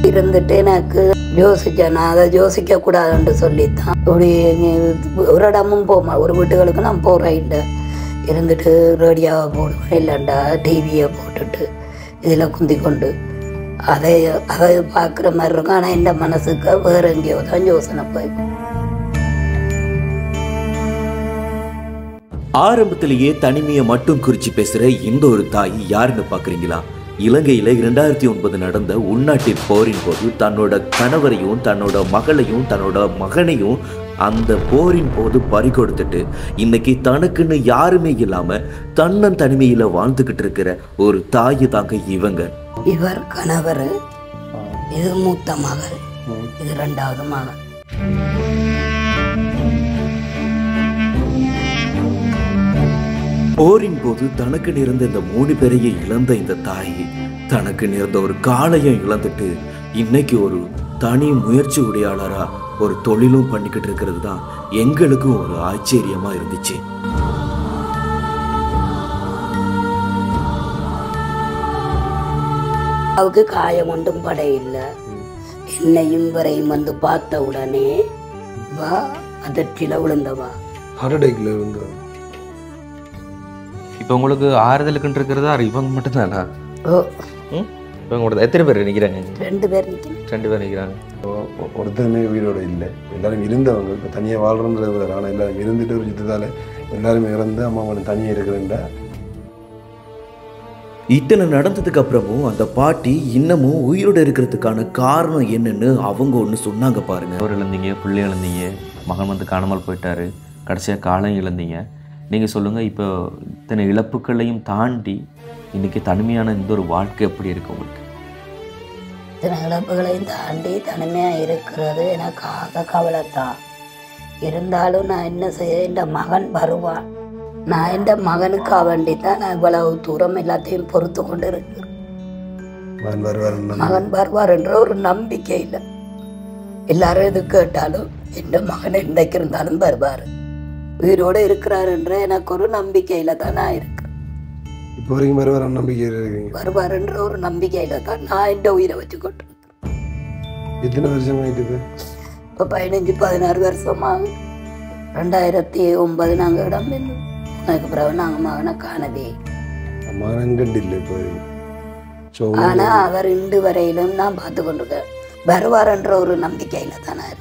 இருந்துட்டு எனக்கு யோசிச்சேன் நான் அதை யோசிக்க கூடாதுன்னு சொல்லித்தான் இப்படி ஒரு இடமும் போமா ஒரு வீட்டுகளுக்கு நான் போகிறேன் இல்லை இருந்துட்டு ரேடியோவை போடுவேன் இல்லைண்டா டிவியை போட்டுட்டு இதில் குந்தி கொண்டு அதை அதை பார்க்குற மாதிரி இருக்கும் ஆனால் என் மனசுக்கு வேறு எங்கேயோ தான் யோசனை போய் ஆரம்பத்திலேயே தனிமையை மட்டும் குறிச்சு பேசுற இந்த ஒரு தாய் யாருன்னு பாக்குறீங்களா இலங்கையில இரண்டாயிரத்தி ஒன்பது நடந்த உள்நாட்டு போரின் போது தன்னோட கணவரையும் தன்னோட மகளையும் தன்னோட மகனையும் அந்த போரின் போது பறி கொடுத்துட்டு இன்னைக்கு தனக்குன்னு யாருமே இல்லாம தன்னன் தனிமையில வாழ்ந்துகிட்டு இருக்கிற ஒரு தாய் தாங்க இவங்க இவர் கணவர் இது மூத்த மகள் இது ரெண்டாவது மகன் போரின் போது தனக்கு நேர்ந்த இந்த மூணு பேரையும் இழந்த இந்த தாய் தனக்கு நேர்ந்த ஒரு காலையும் இழந்துட்டு இன்னைக்கு ஒரு தனி முயற்சி உடையாளரா ஒரு தொழிலும் பண்ணிக்கிட்டு இருக்கிறது தான் எங்களுக்கும் ஒரு ஆச்சரியமா இருந்துச்சு அவருக்கு காயம் ஒன்றும் படையில்லை என்னையும் வரையும் வந்து பார்த்த உடனே வா அதிர்ச்சியில் விழுந்தவா ஹார்ட் அட்டாக்ல இருந்து இப்போ உங்களுக்கு ஆறுதலுக்குன்னு இருக்கிறதா இவங்க மட்டும்தானா ஓ ம் இப்போ உங்களோட எத்தனை பேர் நிற்கிறாங்க ரெண்டு பேர் நிற்கணும் ரெண்டு பேர் நிற்கிறாங்க ஒ- ஒருத்தருமே உயிரோட இல்லை எல்லாரும் இருந்தவங்க இப்போ தனியாக வாழ்றன்றது வேறு ஆனால் எல்லாரும் இருந்துட்டு ஒரு யுத்தத்தால் எல்லாருமே இறந்து அம்மா அவன் தனியாக இருக்கிறேன்டா இத்தனை நடந்ததுக்கு அப்புறமும் அந்த பாட்டி இன்னமும் உயிரோட இருக்கிறதுக்கான காரணம் என்னன்னு அவங்க ஒன்று சொன்னாங்க பாருங்க அவர் இழந்தீங்க பிள்ளை இழந்தீங்க மகன் வந்து காணாமல் போயிட்டாரு கடைசியாக காலம் இழந்தீங்க நீங்கள் சொல்லுங்கள் இப்போ இத்தனை இழப்புகளையும் தாண்டி இன்னைக்கு தனிமையான இந்த ஒரு வாழ்க்கை எப்படி இருக்கு உங்களுக்கு இத்தனை இழப்புகளையும் தாண்டி தனிமையாக இருக்கிறது எனக்கு ஆக கவலைத்தான் இருந்தாலும் நான் என்ன செய்ய என் மகன் வருவான் நான் என் மகனுக்காக வேண்டி தான் நான் இவ்வளவு தூரம் எல்லாத்தையும் பொறுத்து கொண்டு இருக்கிறேன் மகன் வருவார் மகன் வருவார் என்ற ஒரு நம்பிக்கை இல்லை எல்லாரும் எது கேட்டாலும் என் மகன் என்னைக்கு இருந்தாலும் வருவார் உயிரோடு இருக்கிறார் என்ற எனக்கு ஒரு நம்பிக்கையில தான் நான் இருக்கேன் இப்போ வரைக்கும் வருவார் நம்பிக்கை இருக்கீங்க வருவார் என்ற ஒரு நம்பிக்கையில தான் நான் என் உயிரை வச்சு கொண்டு எத்தனை வருஷம் ஆயிட்டு இப்போ இப்போ பதினஞ்சு பதினாறு வருஷமாக ரெண்டாயிரத்தி ஒன்பது நாங்கள் இடம் இருந்தோம் அதுக்கு பிறகு நாங்கள் மகனை காணவே மகன் கண்டு இல்லை இப்போ வரைக்கும் ஸோ ஆனா அவர் இன்று வரையிலும் நான் பார்த்து கொண்டிருக்கேன் வருவார் என்ற ஒரு நம்பிக்கையில தான் நான் இருக்கேன்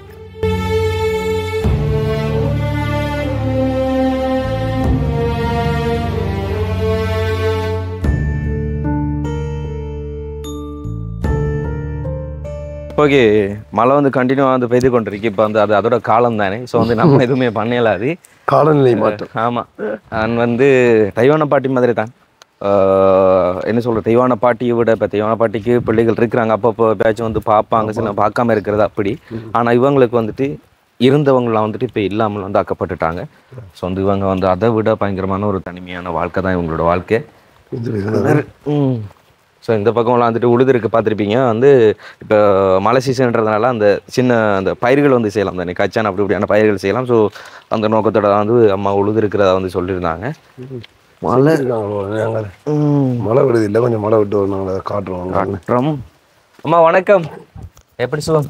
ஓகே மழை வந்து கண்டினியூவாக வந்து பெய்து கொண்டிருக்கு இப்போ வந்து அது அதோட காலம் தானே ஸோ வந்து நம்ம எதுவுமே பண்ணலாது காலநிலை மாற்றம் ஆமாம் நான் வந்து தெய்வான பாட்டி மாதிரி தான் ஆஹ் என்ன சொல்கிறது தெய்வான பாட்டியை விட இப்போ தெய்வான பாட்டிக்கு பிள்ளைகள் இருக்கிறாங்க அப்பப்போ பேச்சும் வந்து பார்ப்பாங்க சில பார்க்காம இருக்கிறது அப்படி ஆனால் இவங்களுக்கு வந்துட்டு இருந்தவங்களாம் வந்துட்டு இப்போ இல்லாமல் வந்து ஆக்கப்பட்டுட்டாங்க ஸோ வந்து இவங்க வந்து அதை விட பயங்கரமான ஒரு தனிமையான வாழ்க்கை தான் இவங்களோட வாழ்க்கை இது இதுதான். ம் ஸோ இந்த பக்கம்லாம் வந்துட்டு உழுதுருக்கு பார்த்துருப்பீங்க வந்து இப்போ மழை சீசன்றதுனால அந்த சின்ன அந்த பயிர்கள் வந்து செய்யலாம் தானே கச்சான் அப்படி இப்படியான பயிர்கள் செய்யலாம் ஸோ அந்த நோக்கத்தோட வந்து அம்மா உழுது இருக்கிறதா வந்து சொல்லியிருந்தாங்க மழை இருக்காங்களோ நாங்கள் மழை விடுது இல்லை கொஞ்சம் மழை விட்டு வரும் நாங்கள் அதை காட்டுறோம் காட்டுறோம் அம்மா வணக்கம் எப்படி சொல்லுவோம்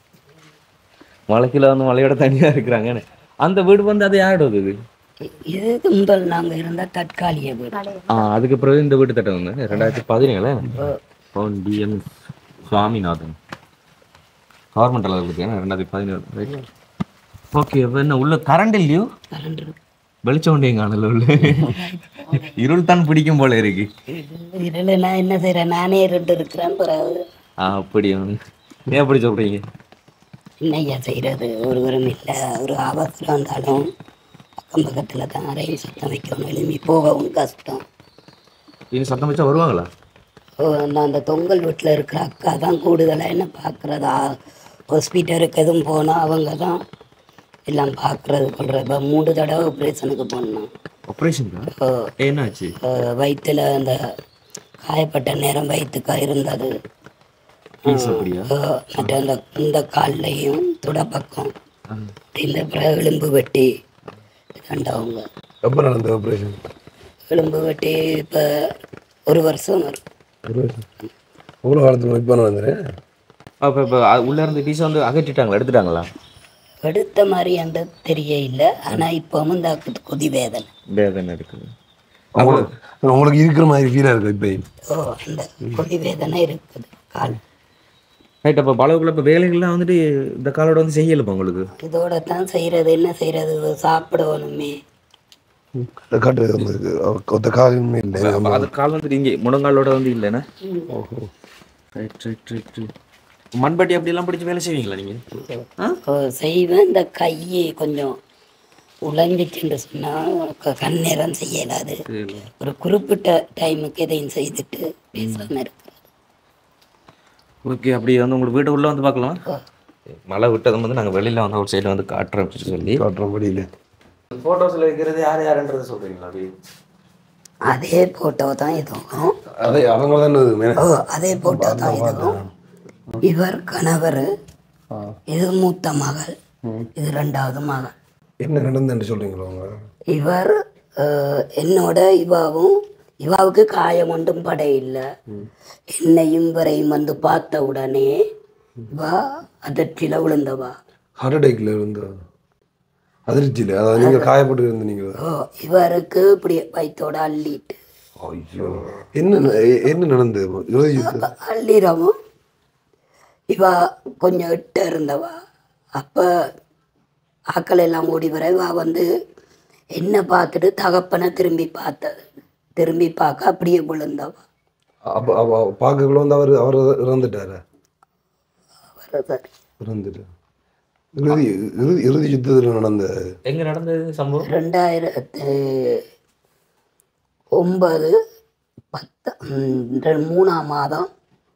மலைக்குள்ள வந்து மலையோட தனியாக இருக்கிறாங்கன்னு அந்த வீடு வந்து அது யாரோட இது இது முதல் நாங்க இருந்த தற்காலிக வீடு ஆ அதுக்கு பிறகு இந்த வீட்டு தட்டம் வந்து ரெண்டாயிரத்தி பதினேழு டிஎம் சுவாமிநாதன் கவர்மெண்ட் அளவு கொடுத்தீங்கன்னா ரெண்டாயிரத்தி பதினேழு ஓகே என்ன உள்ள கரண்ட் இல்லையோ கரண்ட் இருக்கு. வெளிச்சம் உண்டே காணல உள்ள இருள் தான் பிடிக்கும் போல இருக்கு இதுல நான் என்ன செய்யறேன் நானே ரெண்டு இருக்கிறேன் பிறகு ஆ அப்படி வந்து. ஏன் அப்படி சொல்றீங்க என்னையா செய்யறது ஒருவரும் இல்லை ஒரு ஆபத்தில் வந்தாலும் அக்கம் பக்கத்தில் தான் அறையில் சத்தம் வைக்கணும் எழுப்பி போகவும் கஷ்டம் இனி சத்தம் வச்சா வருவாங்களா ஓ, நான் அந்த தொங்கல் வீட்டில் இருக்கிற அக்கா தான் கூடுதலாக என்ன பார்க்குறதா ஹாஸ்பிட்டலுக்கு எதுவும் போனால் அவங்க தான் எல்லாம் பார்க்குறது கொள்கிற இப்போ மூணு தடவை ஆப்ரேஷனுக்கு போனோம் ஆப்ரேஷன் ஓ, என்னாச்சு ஓ, வயித்துல அந்த காயப்பட்ட நேரம் வயிற்றுக்கா இருந்தது பீஸ் அப்படியா ஓ, மற்ற அந்த இந்த கால்லையும் துடப்பக்கம் இந்த பிறகு எலும்பு வெட்டி கண்டவங்க எப்போ நடந்த ஆப்ரேஷன் எலும்பு வெட்டி இப்போ ஒரு வருஷம் வரும் ஒரு வருஷம் எவ்வளோ காலத்துக்கு இப்போ நடந்துறேன் அப்போ இப்போ உள்ளே இருந்து பீஸை வந்து அகற்றிட்டாங்களா எடுத்துட்டாங்களா எடுத்த மாதிரி அந்த தெரிய இல்லை ஆனால் இப்போவும் இந்த கொதி வேதனை வேதனை இருக்குது உங்களுக்கு இருக்கிற மாதிரி ஃபீலாக இருக்கு இப்போ ஓ அந்த கொதி வேதனை இருக்குது கால் ரைட் அப்போ பழகுள்ள இப்போ வேலைகள்லாம் வந்துட்டு இந்த காலோட வந்து செய்யலை உங்களுக்கு இதோட தான் செய்கிறது என்ன செய்கிறது சாப்பிடணுமே இந்த காட்டு வந்து ஒத்த காலமே இல்லை அது கால் வந்துட்டு இங்கே முழங்காலோட வந்து இல்லைண்ணா ரைட் ரைட் ரைட் ரைட் மண்பட்டி அப்படியெல்லாம் பிடிச்சி வேலை செய்வீங்களா நீங்கள் ஆ ஓ, செய்வேன் இந்த கையை கொஞ்சம் உழைஞ்சிச்சுன்னு சொன்னால் கண்ணேரம் செய்யலாது ஒரு குறிப்பிட்ட டைமுக்கு இதையும் செய்துட்டு பேசாமல் இருக்கிறது ஓகே அப்படி வந்து உங்களுக்கு வீட்டு உள்ளே வந்து பார்க்கலாம் மழை விட்டதும் வந்து நாங்கள் வெளியில் வந்து ஒரு சைடில் வந்து காட்டுறோம் அப்படின்னு சொல்லி காட்டுற படியில் ஃபோட்டோஸில் இருக்கிறது யார் யாருன்றது சொல்கிறீங்களா அப்படி அதே போட்டோ தான் இதுவும் அதே அவங்க தானே இது மே- ஓ அதே போட்டோ தான் இதுவும் இவர் கணவர் இது மூத்த மகள் இது ரெண்டாவது மகள் என்ன நடந்துன்னு சொல்றீங்களா அவங்க இவர் அஹ், என்னோட இவாவும் இவாவுக்கு காயம் ஒன்றும் படையில்லை என்னையும் இவரையும் வந்து பார்த்த உடனே இவா அதிர்ச்சியில் விழுந்தவா ஹார்ட் அட்டாக்ல இருந்து அதிர்ச்சியில் அதாவது நீங்கள் காயப்பட்டு இருந்தீங்க ஓ இவருக்கு இப்படி வயிற்றோட அள்ளிட்டு ஐயோ என்ன ந- எ- என்ன நடந்தது இறுதி யுத்தம் அள்ளிரவும் இவா கொஞ்சம் இட்ட இருந்தவா அப்போ ஆக்கள் எல்லாம் ஓடி வர இவா வந்து என்ன பார்த்துட்டு தகப்பனை திரும்பி பார்த்தது திரும்பி பார்க்க அப்படியே விழுந்தவா அப்போ அப்போ பார்க்கக்குள்ள வந்து அவர் அவர் இறந்துட்டாரு அவர் சரி இறந்துட்டு இறுதி இறுதி இறுதி யுத்தத்தில் நடந்த எங்கே நடந்தது சம்பவம் ரெண்டாயிரத்து ஒன்பது பத்து ம், ரெ- மூணாம் மாதம்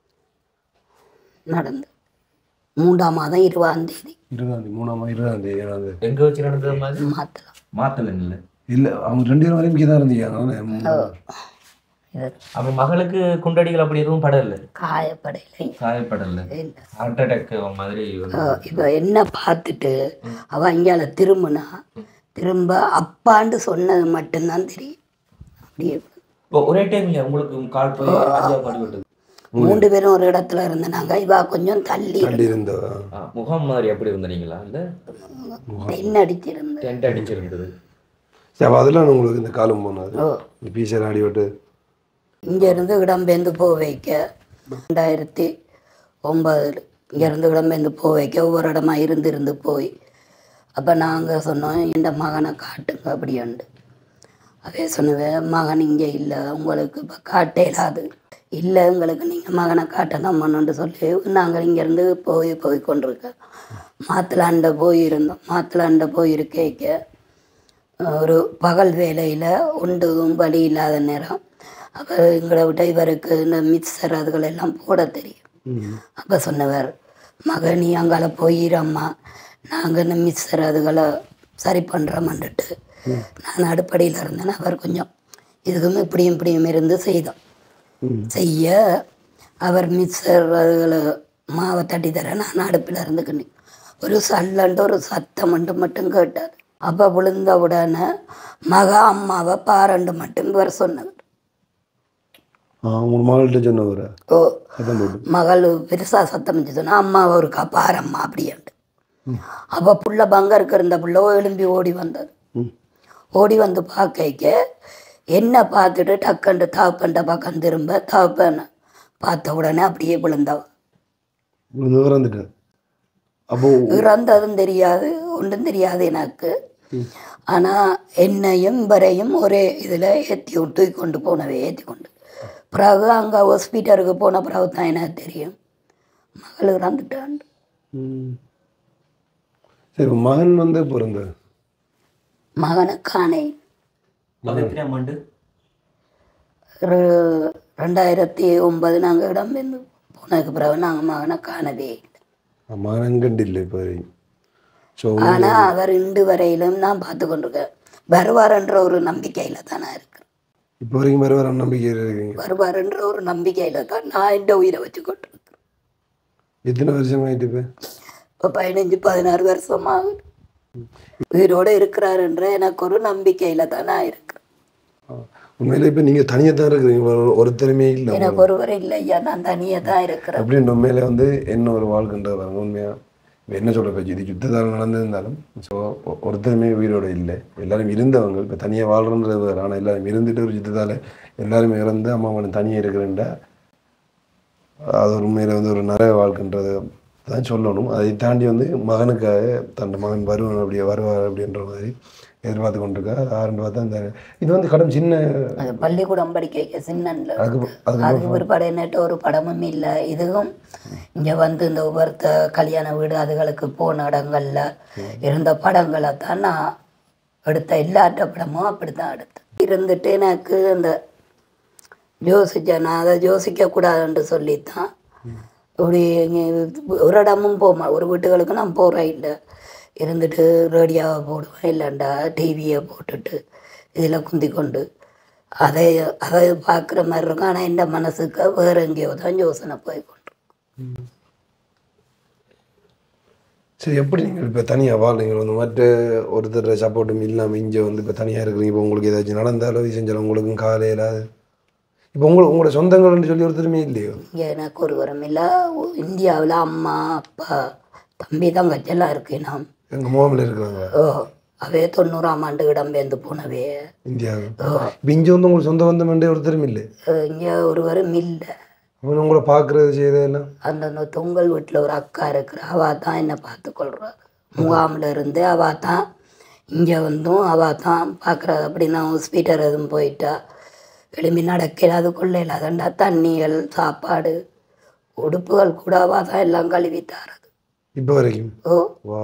நடந்து மூன்றாம் மாதம் இருபதாம் தேதி இருபதாம் தேதி மூணாம் தேதி இருபதாம் தேதி ஏழாம் தேதி எங்கே வச்சு நடந்தது மாதிரி மாற்றலாம் மாத்தல இல்லை இல்லை அவங்க ரெண்டு பேரும் வரைக்கும் இங்கே தான் இருந்தீங்க அதனால இது அப்போ மகளுக்கு குண்டடிகள் அப்படி எதுவும் படல காயப்படையிலை காயப்படல இல்லை ஹார்ட் அட்டாக் மாதிரி வந்து இப்போ என்ன பார்த்துட்டு அவள் அங்கால திரும்பினா திரும்ப அப்பான்னு சொன்னது மட்டும்தான் தெரியும் அப்படியே இப்போ ஒரே டைம் உங்களுக்கு கால் போய் ராஜா பாடி விட்டது மூன்று பேரும் ஒரு இடத்துல இருந்தாங்க இவா கொஞ்சம் தள்ளி தள்ளி இருந்த ஆ, முகம் மாதிரி அப்படி இருந்தீங்களா இல்லை தென் அடிச்சிருந்த டென்ட் அடிச்சிருந்தது சரி அப்போ அதெல்லாம் உங்களுக்கு இந்த காலம் போனது ஓ இந்த பீச்சர் ஆடி விட்டு இங்கேருந்து இடம்பெயர்ந்து போக வைக்க ரெண்டாயிரத்தி ஒம்பதில் இங்கேருந்து இடம்பெயர்ந்து போக வைக்க ஒவ்வொரு இடமா இருந்து இருந்து போய் அப்போ நாங்கள் சொன்னோம் என் மகனை காட்டுங்க அப்படின்ட்டு அதே சொன்னவேன் மகன் இங்கே இல்லை உங்களுக்கு இப்போ காட்ட இயலாது இல்லை எங்களுக்கு நீங்கள் மகனை காட்டலாம் பண்ணுன்னு சொல்லி நாங்கள் இங்கேருந்து போய் போய் கொண்டிருக்கோம் மாத்தலாண்ட போயிருந்தோம் மாத்தலாண்ட போயிருக்க ஒரு பகல் வேலையில் ஒன்றும் வழி இல்லாத நேரம் அப்போ எங்களை விட்ட இவருக்கு இந்த மிக்சர் அதுகள் எல்லாம் போட தெரியும் அப்போ சொன்னவர் மக நீ அங்கால போயிரம்மா நாங்கள் இந்த மிக்சர் அதுகளை சரி பண்ணுறோம்னுட்டு நான் அடுப்படியில் இருந்தேன் அவர் கொஞ்சம் இதுக்கும் இப்படியும் இப்படியும் இருந்து செய்தோம் செய்ய அவர் மிக்சர் அதுகளை மாவை தட்டி தர நான் அடுப்பில் இருந்துக்கினு ஒரு சல்லண்டு ஒரு சத்தம் மட்டும் மட்டும் கேட்டார் அப்போ விழுந்த உடனே மக அம்மாவை பாரண்டு மட்டும் இவர் சொன்னவர் ஆ உங்க மகள்கிட்ட சொன்னவர் ஓ சத்தம் போட்டு மகள் பெருசா சத்தம் வச்சு சொன்னா அம்மா ஒருக்கா பாரம்மா அப்படின்ட்டு அப்போ புள்ள பங்கருக்கு இருந்த புள்ள எழும்பி ஓடி வந்தது ம். ஓடி வந்து பார்க்க என்ன பார்த்துட்டு டக்குண்டு தாப்பண்ட பக்கம் திரும்ப தாப்பன் பார்த்த உடனே அப்படியே விழுந்தவ விழுந்து இறந்துட்டார் அப்போ இறந்ததும் தெரியாது ஒன்றும் தெரியாது எனக்கு ஆனால் என்னையும் இவரையும் ஒரே இதில் ஏற்றி விட்டு கொண்டு போனவை ஏற்றி கொண்டு பிறகு அங்கே ஹாஸ்பிட்டலுக்கு போன பிறகு தான் எனக்கு தெரியும் மகள் இறந்துட்டான் ம். சரி உங்க மகன் வந்து பிறந்த மகனை காணே அது எத்தனையாம் ஆண்டு ஒரு ரெண்டாயிரத்தி ஒன்பது நாங்கள் இடம்பெயர்ந்து போனதுக்கு பிறகு நாங்கள் மகனை காணவே இல்லை மகன் கண்டு இல்லை இப்போ வரைக்கும் ஸோ ஆனால் அவர் இன்று வரையிலும் நான் பார்த்து கொண்டிருக்கேன் வருவார்ன்ற ஒரு நம்பிக்கையில் தான் நான் இருக்கிறேன் இப்போ வரைக்கும் வேறு வேறு நம்பிக்கை இருக்கீங்க வருவார்ன்ற ஒரு நம்பிக்கையில் தான் நான் இந்த உயிரை வச்சு கொண்டிருக்கிறேன் எத்தனை வருஷம் ஆயிட்டு இப்போ இப்போ பதினஞ்சு பதினாறு வருஷமாக உயிரோடு இருக்கிறாருன்ற எனக்கு ஒரு நம்பிக்கையில் தான் நான் இருக்கிறேன் உண்மையில இப்போ நீங்கள் தனியாக தான் இருக்கிறீங்க ஒரு- ஒருத்தருமே இல்லை எனக்கு ஒருவர் இல்லை ஐயா நான் தனியாக தான் இருக்கிறேன் அப்படின்னு உண்மையில வந்து என்ன ஒரு வாழ்க்கைன்றது பாருங்க உண்மையா இப்ப என்ன சொல்ற பேச்சு இது யுத்தத்தால் நடந்திருந்தாலும் ஸோ ஒருத்தருமே உயிரோட இல்லை எல்லாரும் இருந்தவங்க இப்போ தனியாக வாழ்றன்றது வேறு ஆனால் எல்லாரும் இருந்துட்டு ஒரு யுத்தத்தால் எல்லாரும் இறந்து அம்மா அவனை தனியாக இருக்கிறேன்டா அது ஒரு உண்மையில வந்து ஒரு நிறைய வாழ்க்கைன்றது தான் சொல்லணும் அதை தாண்டி வந்து மகனுக்காக தன் மகன் வருவன் அப்படியே வருவார் அப்படின்ற மாதிரி எதிர்பார்த்து கொண்டிருக்கா ஆரண்டு பார்த்தா அந்த இது வந்து கடன் சின்ன அது பள்ளிக்கூடம் படிக்க சின்னன்ல அதுக்கு அதுக்கு அதுக்கு பிற்பாடு என்னட்டு ஒரு படமும் இல்லை இதுவும் இங்கே வந்து இந்த ஒவ்வொருத்த கல்யாண வீடு அதுகளுக்கு போன இடங்கள்ல இருந்த படங்களை தான் நான் எடுத்த எல்லாட்ட படமும் அப்படித்தான் எடுத்தேன் இருந்துட்டு எனக்கு அந்த யோசிச்சேன் நான் அதை யோசிக்க கூடாதுன்னு சொல்லித்தான் இப்படி இங்க ஒரு இடமும் போமா ஒரு வீட்டுகளுக்கு நான் போகிறேன் இல்லை இருந்துட்டு ரேடியோவை போடுவேன் இல்லைண்டா டிவியை போட்டுட்டு இதில் குந்தி கொண்டு அதை அதை பார்க்குற மாதிரி இருக்கும் ஆனால் என் மனசுக்கு வேற எங்கேயோ தான் யோசனை போய் கொண்டு சரி எப்படி நீங்கள் இப்போ தனியாக வாழ்றீங்க வந்து மற்ற ஒருத்தர் சப்போர்ட்டும் இல்லாமல் இங்கே வந்து இப்போ தனியாக இருக்கிறீங்க இப்போ உங்களுக்கு ஏதாச்சும் நடந்தாலோ இது செஞ்சாலும் உங்களுக்கும் காலையில் இப்போ உங்களுக்கு உங்களோட சொந்தங்கள்னு சொல்லி ஒருத்தருமே இல்லையோ இங்கே எனக்கு ஒரு வரம் இல்லை இந்தியாவில் அம்மா அப்பா தம்பி தங்கச்செல்லாம் இருக்கு நாம் எங்கள் மோமில் இருக்கிறாங்க ஓ அவே தொண்ணூறாம் ஆண்டு இடம்பெயர்ந்து போனவே இந்தியாவுக்கு இப்போ இங்கே வந்து உங்களுக்கு சொந்த பந்தம் ஒருத்தரும் இல்லை இங்கே ஒருவரும் இல்லை அப்போ உங்களை பார்க்குறது செய்யறதெல்லாம் அந்தந்த தொங்கல் வீட்டில் ஒரு அக்கா இருக்கிற அவள் தான் என்னை பார்த்துக்கொள்றாரு முகாமில் இருந்து அவள் தான் இங்கே வந்தும் அவள் தான் பார்க்குறது அப்படி நான் ஹாஸ்பிட்டல் எதுவும் போயிட்டா எழும்பி நடக்கல அதுக்குள்ளே இல்லாதண்டா தண்ணிகள் சாப்பாடு உடுப்புகள் கூட அவள் தான் எல்லாம் கழுவி தாரது இப்போ வரைக்கும் ஓ வா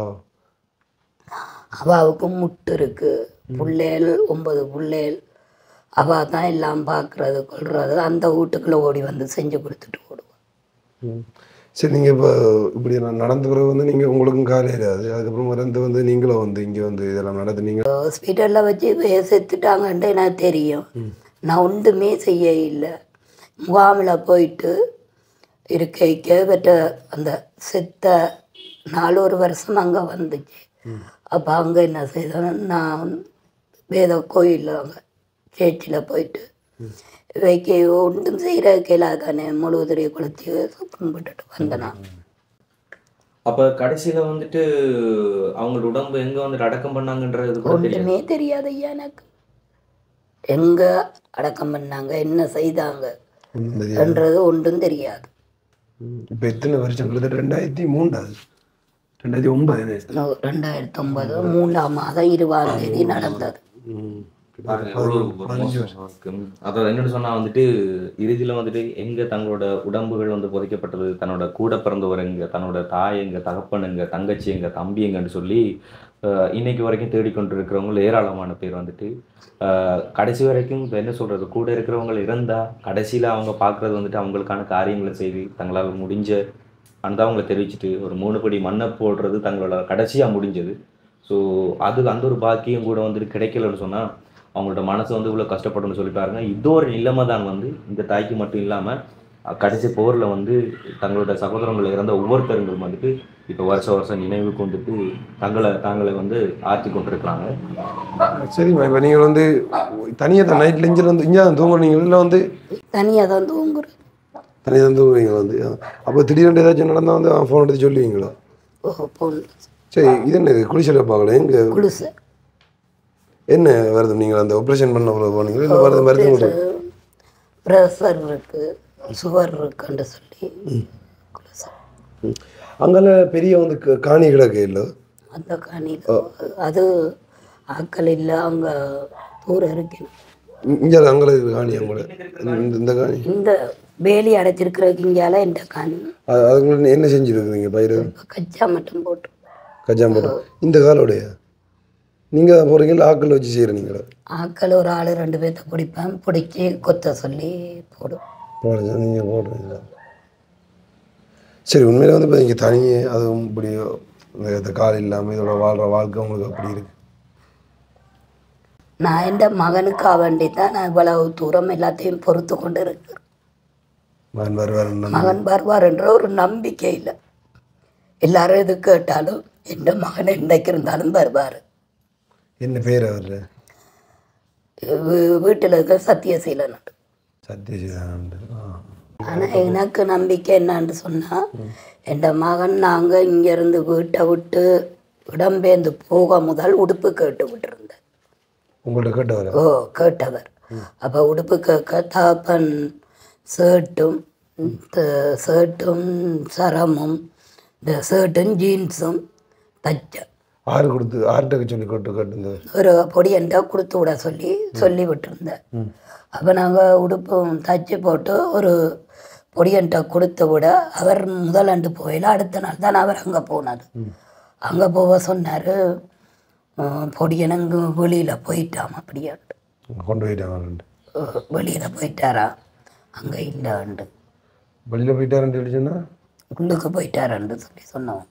அவாவுக்கும் முட்டு இருக்கு புள்ளேல் ஒன்பது புள்ளேல் அவள் தான் எல்லாம் பார்க்குறது கொள்றது அந்த வீட்டுக்குள்ளே ஓடி வந்து செஞ்சு கொடுத்துட்டு ஓடுவாள் ம். சரி நீங்கள் இப்போ இப்படி நான் நடந்த பிறகு வந்து நீங்கள் உங்களுக்கும் காலையில் அது அதுக்கப்புறம் மறந்து வந்து நீங்களும் வந்து இங்கே வந்து இதெல்லாம் நடந்து நீங்கள் ஹாஸ்பிட்டலில் வச்சு வே- செத்துட்டாங்கன்ட்டு எனக்கு தெரியும் நான் ஒன்றுமே செய்ய இல்லை முகாமில் போயிட்டு இருக்கைக்கு பெற்ற அந்த செத்த நாலு ஒரு வருஷம் அங்கே வந்துச்சு அப்போ அங்கே என்ன செய்தேன் நான் வேத கோயிலில் அங்கே சேர்ச்சியில் போயிட்டு வைக்க ஒன்றும் செய்கிற கையில் தானே முழுவதுடைய குளத்தி கும்பிட்டுட்டு வந்தேன் நான் அப்ப கடைசியில வந்துட்டு அவங்களோட உடம்பு எங்க வந்துட்டு அடக்கம் பண்ணாங்கன்றது கூட தெரியாது ஒன்றுமே தெரியாது ஐயா எனக்கு எங்கே அடக்கம் பண்ணாங்க என்ன செய்தாங்க ஒண்ணும் தெரியாது. என்றது ஒன்றும் தெரியாது இப்போ எத்தனை வருஷம் கிட்டத்தட்ட ரெண்டாயிரத்தி மூன்றாவது ரெண்டாயிரத்தி ஒன்பது நூ- ரெண்டாயிரத்தி ஒன்பது மூன்றாம் மாதம் இருபதாம் தேதி நடந்தது பாருங்க, எவ்வளவு ஒரு மோசமா இருக்கு. அதாவது என்னன்னு சொன்னா வந்துட்டு இறுதியில வந்துட்டு எங்க தங்களோட உடம்புகள் வந்து புதைக்கப்பட்டது தன்னோட கூட பிறந்தவர் எங்க தன்னோட தாய் எங்க தகப்பன் எங்க தங்கச்சி எங்க தம்பி எங்கன்னு சொல்லி அஹ், இன்னைக்கு வரைக்கும் தேடிக்கொண்டு இருக்கிறவங்க ஏராளமான பேர் வந்துட்டு அஹ், கடைசி வரைக்கும் இப்ப என்ன சொல்றது கூட இருக்கிறவங்க இருந்தா கடைசியில அவங்க பார்க்கறது வந்துட்டு அவங்களுக்கான காரியங்களை செய்து தங்களால் முடிஞ்ச அந்த அவங்களை தெரிவிச்சுட்டு ஒரு மூணு படி மண்ணை போடுறது தங்களோட கடைசியா முடிஞ்சது ஸோ அது அந்த ஒரு பாக்கியம் கூட வந்துட்டு கிடைக்கலன்னு சொன்னா அவங்களோட மனசு வந்து இவ்வளோ கஷ்டப்படும்னு சொல்லி பாருங்க இது ஒரு நிலைமை தான் வந்து இந்த தாய்க்கு மட்டும் இல்லாமல் கடைசி போரில் வந்து தங்களோட சகோதரங்கள் இறந்த ஒவ்வொருத்தருங்களும் வந்துட்டு இப்போ வருஷம் வருஷம் நினைவு கொண்டுட்டு தங்களை தாங்களை வந்து ஆற்றி கொண்டிருக்கிறாங்க சரிம்மா இப்போ நீங்கள் வந்து தனியாக தான் நைட்டில் இங்கே வந்து இங்கே தான் தூங்குறீங்க இல்லை வந்து தனியாக தான் தூங்குறேன் தனியாக தான் தூங்குவீங்க வந்து அப்போ திடீர்னு ஏதாச்சும் நடந்தால் வந்து ஃபோன் எடுத்து சொல்லுவீங்களா ஓ பொண்ணு சரி இது என்ன குளிச்சல பார்க்கல எங்கே குளிசை என்ன வருது நீங்கள் அந்த ஆப்ரேஷன் பண்ண அவ்வளோ போனீங்களா இல்லை வருது மருந்து கொடுத்து ப்ரெஷர் இருக்கு சுகர் இருக்குன்னு சொல்லி குளிசை அங்கெல்லாம் பெரிய வந்து க- காணி கிடக்கு இல்லை அந்த காணியில் அது ஆக்கள் இல்லை அங்கே தூரம் இருக்கணும் இங்கே அங்கே இருக்குது காணி அங்கே இந்த இந்த காணி இந்த வேலி அடைச்சிருக்கிறதுக்கு இங்கால இந்த காணி அது அதுங்களுக்கு என்ன செஞ்சுருக்குறீங்க பயிர் இப்ப கச்சா மட்டும் போட்டு கஜாம்பரம் இந்த காலோடைய நீங்கள் தான் போகிறீங்க இல்லை ஆக்கள் வச்சு செய்கிறீங்களா ஆக்கள் ஒரு ஆள் ரெண்டு பேர்த்த பிடிப்பேன் பிடிச்சி கொத்த சொல்லி போடும் போடுங்க நீங்கள் போடுறீங்களா சரி உண்மையில வந்து இப்போ இங்கே தனியே அதுவும் இப்படி இந்த இந்த கால் இல்லாமல் இதோட வாழ்கிற வாழ்க்கை உங்களுக்கு அப்படி இருக்கு நான் எந்த மகனுக்காக வேண்டி தான் நான் இவ்வளவு தூரம் எல்லாத்தையும் பொறுத்து கொண்டு இருக்கிறேன் மகன் வருவார் மகன் வருவார் என்ற ஒரு நம்பிக்கை இல்லை எல்லாரும் எது கேட்டாலும் எந்த மகன் என்னைக்கு இருந்தாலும் வருவார் என்ன பேர் அவர் வீட்டில் இருக்க சத்தியசீலன் சத்யஜிதான் ஆனால் எனக்கு நம்பிக்கை என்னன்னு சொன்னால் என் மகன் நாங்கள் இங்கேருந்து வீட்டை விட்டு இடம்பெயர்ந்து போக முதல் உடுப்பு கேட்டு விட்டுருந்தேன் உங்கள்ட்ட கேட்டவர் ஓ கேட்டவர் அப்போ உடுப்பு கேட்க தாப்பன் ஷர்ட்டும் ஷர்ட்டும் சரமும் இந்த ஷர்ட்டும் ஜீன்ஸும் தச்சேன் ஆறு கொடுத்து ஆர்கிட்ட சொல்லி கேட்டு கேட்டிருந்தது ஒரு பொடியன்ட்ட கொடுத்து விட சொல்லி சொல்லி விட்டுருந்தேன் அப்போ நாங்கள் உடுப்பும் தச்சு போட்டு ஒரு பொடியன்ட்ட கொடுத்து விட அவர் முதலாண்டு போயில அடுத்த நாள் தான் அவர் அங்கே போனார் அங்கே போக சொன்னார் பொடியன் அங்கே வெளியில் போயிட்டான் அப்படியாண்டு கொண்டு போயிட்டாங்க வெளியில் போயிட்டாரா அங்கே இல்லைண்டு வெளியில் போயிட்டாருன்னு சொல்லி சொன்னா உள்ளுக்கு போயிட்டாரான்னு சொல்லி சொன்னோம்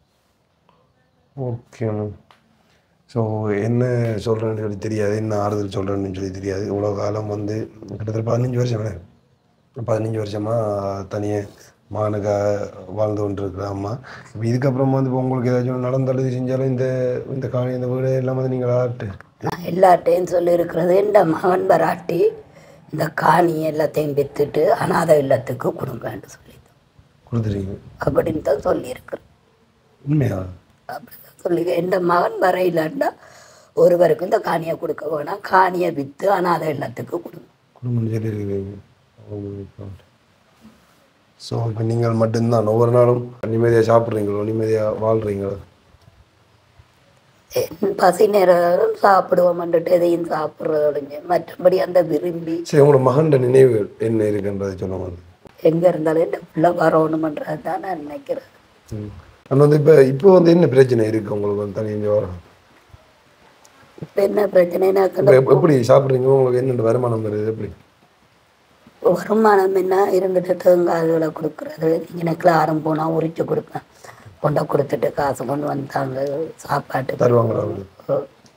ஓகே ஸோ என்ன சொல்கிறேன்னு சொல்லி தெரியாது என்ன ஆறுதல் சொல்கிறேன்னு சொல்லி தெரியாது இவ்வளோ காலம் வந்து கிட்டத்தட்ட பதினஞ்சு வருஷம் வேணே பதினஞ்சு வருஷமாக தனியாக மகனுக்காக வாழ்ந்து கொண்டு இருக்கிற அம்மா இப்போ இதுக்கப்புறம் வந்து இப்போ உங்களுக்கு ஏதாச்சும் நடந்தழுது செஞ்சாலும் இந்த இந்த காணி இந்த வீடு எல்லாம் வந்து நீங்கள் ஆட்டு நான் எல்லார்ட்டையும் சொல்லியிருக்கிறது இந்த மகன் வராட்டி இந்த காணி எல்லாத்தையும் வித்துட்டு அனாதை இல்லத்துக்கு கொடுங்கன்னு சொல்லி கொடுத்துருக்கீங்க அப்படின்னு தான் சொல்லியிருக்கிறேன் உண்மையா அப்படிதான் சொல்லி எந்த மகன் வரையிலன்னா ஒருவருக்கு இந்த காணியை கொடுக்க வேணாம் காணியை விற்று அனாதை இல்லத்துக்கு கொடுங்க குடும்பம் சொல்லியிருக்கிறீங்க ஸோ இப்போ நீங்கள் மட்டும்தான் ஒவ்வொரு நாளும் நிம்மதியாக சாப்பிட்றீங்களோ நிம்மதியாக வாழ்கிறீங்களோ என் பசி நேரம் சாப்பிடுவோம்ன்ட்டு எதையும் சாப்பிட்றது மற்றபடி அந்த விரும்பி சரி உங்களோட மகன்ட நினைவுகள் என்ன இருக்குன்றதை சொல்லுங்க எங்கே இருந்தாலும் இந்த பிள்ளை வரணுமன்றது தான் நான் நினைக்கிறேன் ஆனால் வந்து இப்போ இப்போ வந்து என்ன பிரச்சனை இருக்குது உங்களுக்கு வந்து தனி வர இப்போ என்ன பிரச்சனைனா இப்போ எப்- எப்படி சாப்பிட்றீங்க உங்களுக்கு என்னென்ன வருமானம் வருது எப்படி வருமானம் என்ன இருந்துட்டு தேங்காய்களை கொடுக்குறது எனக்கு ஆரம் போனால் உரிச்சு கொடுப்பேன் கொண்டை கொடுத்துட்டு காசு கொண்டு வந்தாங்க சாப்பாட்டு தருவாங்களா அவங்களுக்கு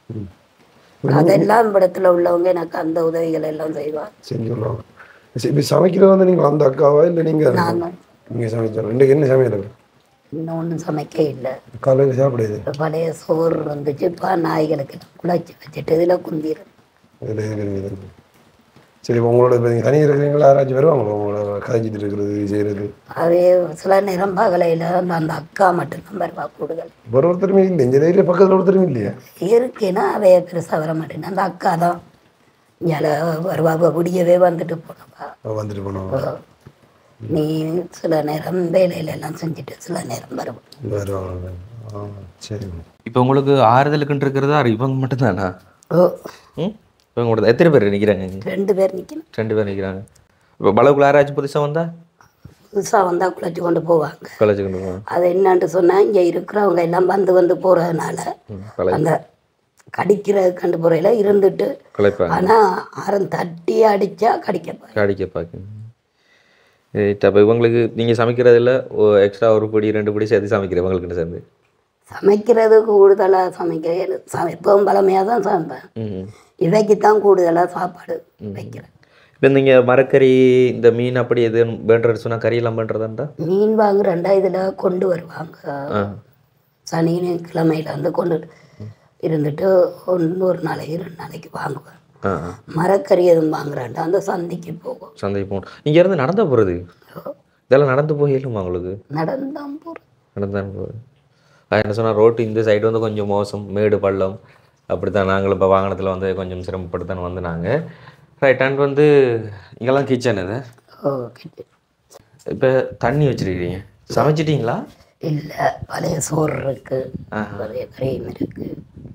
அதெல்லாம் இடத்துல உள்ளவங்க எனக்கு அந்த உதவிகள் எல்லாம் செய்வாங்க செஞ்சு சொல்லுவாங்க சரி இப்போ சமைக்கிறது வந்து நீங்கள் அந்த அக்காவா இல்லை நீங்கள் நான் தான் நீங்கள் சமைச்சோம் இன்றைக்கு என்ன சமையல் இன்னொன்றும் சமைக்க இல்லை காலையில் சாப்பிடுது பழைய சோறு வந்துச்சு இப்போ நாய்களுக்கு எல்லாம் குழச்சி வச்சுட்டு இதில் குந்திரும் இதில் இருக்கிறீங்க சரி இப்போ உங்களோட இப்போ நீங்கள் தனியாக இருக்கிறீங்களா யாராச்சும் வருவாங்களோ உங்களோட கதைஞ்சிட்டு இருக்கிறது செய்கிறது அதே சில நேரம் பகலையில் அந்த அந்த அக்கா மட்டும்தான் வருவா கூடுதல் ஒரு ஒருத்தருமே இல்லை இந்த ஏரியா பக்கத்தில் ஒருத்தருமே இல்லையா இருக்குன்னா அவைய பெருசாக வர மாட்டேன் அந்த அக்கா தான் இங்கே வருவா அவ விடியவே வந்துட்டு போனப்பா அவ வந்துட்டு போனவங்க நீ சில நேரம் வேலையில எல்லாம் செஞ்சுட்டு சில நேரம் வருவோம் வருவாங்க ஆ சரி இப்போ உங்களுக்கு ஆறுதலுக்குன்னு இருக்கிறதா இவங்க மட்டும்தானா ஓ ம் இப்போ உங்களோட எத்தனை பேர் நிற்கிறாங்க ரெண்டு பேர் நிற்கணும் ரெண்டு பேர் நிற்கிறாங்க இப்போ பலவுக்குள்ள யாராச்சும் புதுசாக வந்தா புதுசாக வந்தால் குழச்சி கொண்டு போவாங்க காலேஜுக்கு கொண்டு போவாங்க அது என்னன்னு சொன்னால் இங்கே இருக்கிறவங்க எல்லாம் வந்து வந்து போகிறதுனால கலை அந்த கடிக்கிற கண்டு போறையில் இருந்துட்டு கலைப்பாங்க ஆனால் ஆரம் தட்டி அடித்தா கடிக்க அடிக்க பார்க்க அப்போ இவங்களுக்கு நீங்கள் சமைக்கிறதுல எக்ஸ்ட்ரா ஒரு பொடி ரெண்டு பொடி சேர்த்து சமைக்கிறேன் இவங்களுக்குன்னு சேர்ந்து சமைக்கிறது கூடுதலாக சமைக்க சமைப்பவும் பழமையாக தான் சமைப்பேன் ம் இவைக்கு தான் கூடுதலாக சாப்பாடு வைக்கிறேன் இப்போ நீங்கள் மரக்கறி இந்த மீன் அப்படி எது வேண்டுறது சொன்னால் கறியெல்லாம் பண்ணுறதாண்டா மீன் வாங்குறேன்டா இதில் கொண்டு வருவாங்க ஆ சனி கிழமையில வந்து கொண்டு இருந்துட்டு ஒன்று ஒரு நாளைக்கு ரெண்டு நாளைக்கு வாங்குவேன் ஆ ஆ. மரக்கறி எதுவும் வாங்குறான்டா அந்த சந்தைக்கு போகும் சந்தைக்கு போகணும் இங்கேருந்து நடந்து போகிறது இதெல்லாம் நடந்து போயிடலுமா உங்களுக்கு நடந்தான் போகிறேன் நடந்தான் போகுது அது என்ன சொன்னால் ரோட்டு இந்த சைடு வந்து கொஞ்சம் மோசம் மேடு பள்ளம் அப்படி தான் நாங்களும் இப்போ வாகனத்தில் வந்து கொஞ்சம் சிரமப்பட்டு தான் வந்து நாங்கள் ரைட் அண்ட் வந்து இங்கெல்லாம் கிச்சன் இது ஓகே இப்போ தண்ணி வச்சிருக்கீங்க சமைச்சிட்டீங்களா இல்லை பழைய சோறு இருக்கு ஆஹா. பழைய கறியும் இருக்கு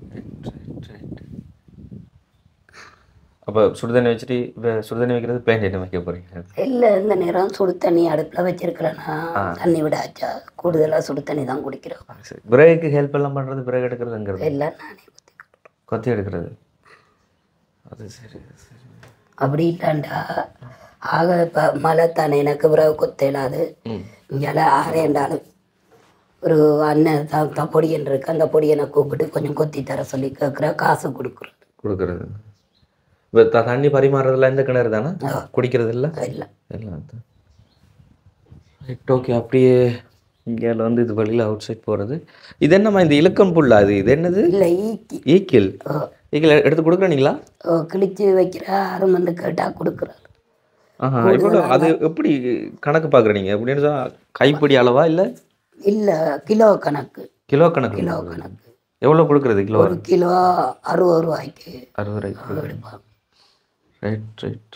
அப்போ சுடுதண்ணி வச்சுட்டு இப்போ சுடுதண்ணி வைக்கிறது பிளேன் ஐட்டம் வைக்க போகிறீங்க இல்லை இந்த நேரம் சுடு தண்ணி அடுப்பில் வச்சிருக்கிறேன்னா தண்ணி விடாச்சா கூடுதலாக சுடு தண்ணி தான் குடிக்கிறோம் சரி பிரேக்கு ஹெல்ப் எல்லாம் பண்ணுறது பிரேக் எடுக்கிறதுங்கிறது எல்லாம் நானே ஊற்றிக்கிறேன் கொத்தி எடுக்கிறது அது சரி அது சரி அப்படி இல்லாண்டா ஆக இப்போ மழை தானே எனக்கு பிறகு கொத்தலாது இங்கே ஆறேண்டாலும் ஒரு அண்ணன் த த பொடியன் இருக்கு அந்த பொடியனை கூப்பிட்டு கொஞ்சம் கொத்தி தர சொல்லி கேட்குற காசு கொடுக்குறது கொடுக்கறது இப்போ த தண்ணி பரிமாறுறதுல இந்த கிணறு தானே ஆ. குடிக்கிறது இல்லை இல்லை எல்லாம் தான் ரைட் ஓகே அப்படியே இங்கே வந்து இது வழியில் அவுட் சைட் போகிறது இது என்னம்மா இந்த இலக்கம் புல்லா அது இது என்னது இல்லை ஈக்கி ஈக்கில் ஓ, இதில் எடுத்து கொடுக்குறீங்களா ஓ, கிழிச்சு வைக்கிற அருமந்து கேட்டால் கொடுக்குறாரு ஆஹா இப்போ அது எப்படி கணக்கு பார்க்குறீங்க எப்படின்னு சொன்னால் கைப்பிடி அளவா இல்லை இல்லை கிலோ கணக்கு கிலோ கணக்கு கிலோ கணக்கு எவ்வளோ கொடுக்குறது கிலோ ஒரு கிலோ அறுபது ரூபாய்க்கு அறுபது ரூபாய்க்கு எடுப்பாங்க ரைட் ரைட்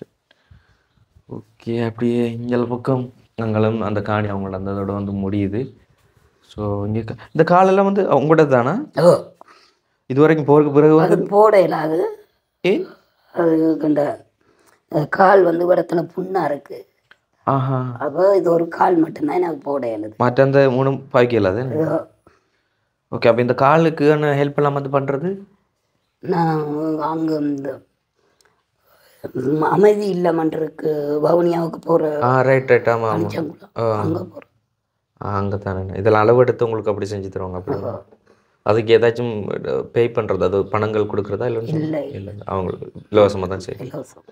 ஓகே அப்படியே இங்கே பக்கம் நாங்களும் அந்த காணி அவங்களோட அந்த இதோட வந்து முடியுது ஸோ இங்கே இந்த காலெல்லாம் வந்து உங்கள்கிட்ட தானா ஓ இது வரைக்கும் போருக்கு பிறகு வந்து அது போட இல்லாது ஏ அது கண்ட அது கால் வந்து இடத்துல புண்ணாக இருக்கு ஆஹா அப்போ இது ஒரு கால் மட்டும்தான் எனக்கு போட இயலுது மற்ற அந்த மூணு பாய்க்கல அது இதோ ஓகே அப்போ இந்த காலுக்கான ஹெல்ப் எல்லாம் வந்து பண்ணுறது நான் அங்கே இந்த ம், அமைதி இல்லமன்று இருக்கு வவுனியாவுக்கு போகிற ஆ ரைட் ரைட் ஆமாம் ஆமாம் பனிச்சங்குளம் அங்கே போகிறோம் அங்கே தானே இதெல்லாம் அளவு எடுத்து உங்களுக்கு அப்படி செஞ்சு தருவாங்க அப்படி அதுக்கு ஏதாச்சும் பே பண்ணுறது அது பணங்கள் கொடுக்குறதா இல்லை இல்லை இல்லை அவங்களுக்கு இலவசமாக தான் செய்யும் இலவசம்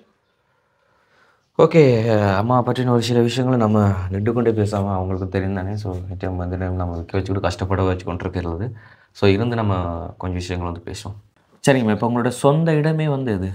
ஓகே அம்மா பற்றின ஒரு சில விஷயங்களை நம்ம நின்று கொண்டே பேசாமல் அவங்களுக்கு தெரியும் தானே ஸோ நிச்சயம் வந்து நம்ம வைக்க வச்சு கூட கஷ்டப்பட வச்சு கொண்டிருக்கிறது ஸோ இருந்து நம்ம கொஞ்சம் விஷயங்கள் வந்து பேசுவோம் சரிங்கம்மா இப்போ உங்களோட சொந்த இடமே வந்து இது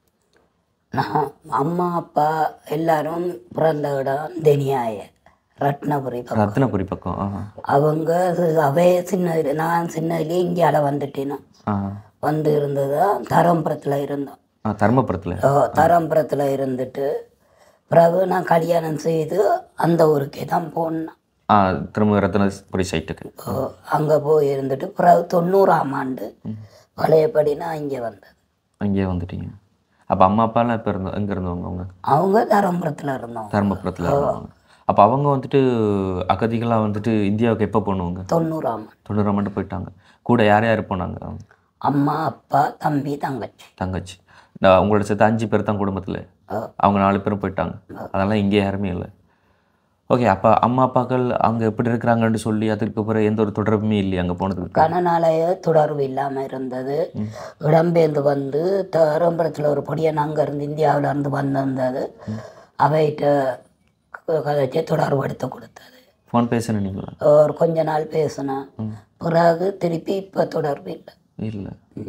நான் அம்மா அப்பா எல்லாரும் பிறந்த இடம் தெனியாய ரத்னபுரி பக்கம். ரத்னபுரி பக்கம் ஆஹா அவங்க அது- அவே சின்ன நான் சின்னதுலேயே இங்கே வந்துட்டேன் ஆ வந்து இருந்ததா தரம்பரத்தில் இருந்தோம் ஆ தர்மபுரத்தில் ஓ, தரம்பரத்தில் இருந்துட்டு பிறகு நான் கல்யாணம் செய்து அந்த ஊருக்கே தான் போனேன் ஆ திரும்ப ரத்னபுரி சைட்டுக்கு அங்கே போய் இருந்துட்டு பிறகு தொண்ணூறாம் ஆண்டு பழையபடி நான் இங்கே வந்தேன் அங்கேயே வந்துட்டீங்க அப்போ அம்மா அப்பாலாம் இப்போ இருந்தோம் எங்கே இருந்தவங்க அவங்க அவங்க தரம்பரத்தில் இருந்தோம் தர்மபுரத்தில் இருந்தவங்க அப்போ அவங்க வந்துட்டு அகதிகளாக வந்துட்டு இந்தியாவுக்கு எப்போ போனவங்க தொண்ணூறாம் ஆண்டு தொண்ணூறாம் ஆண்டு போயிட்டாங்க கூட யார் யார் போனாங்க அம்மா அப்பா தம்பி தங்கச்சி தங்கச்சி நான் உங்களோட சேர்த்து அஞ்சு பேர் தான் குடும்பத்தில் ஆ. அவங்க நாலு பேரும் போயிட்டாங்க அதெல்லாம் இங்கே யாருமே இல்லை ஓகே அப்போ அம்மா அப்பாக்கள் அங்கே எப்படி இருக்கிறாங்கன்னு சொல்லி அதுக்கு பிறகு எந்த ஒரு தொடர்புமே இல்லையா அங்கே போனதுக்கு கனநாளைய தொடர்பு இல்லாமல் இருந்தது இடம்பெயர்ந்து வந்து தரம்பரத்தில் ஒரு பொடியன் அங்கே இருந்து இந்தியாவில் இருந்து வந்திருந்தது அவைகிட்ட கதைச்சு தொடர்பு எடுத்து கொடுத்தது ஃபோன் பேசணும் நீங்களா ஒரு கொஞ்ச நாள் பேசினேன் பிறகு திருப்பி இப்போ தொடர்பு இல்லை இல்லை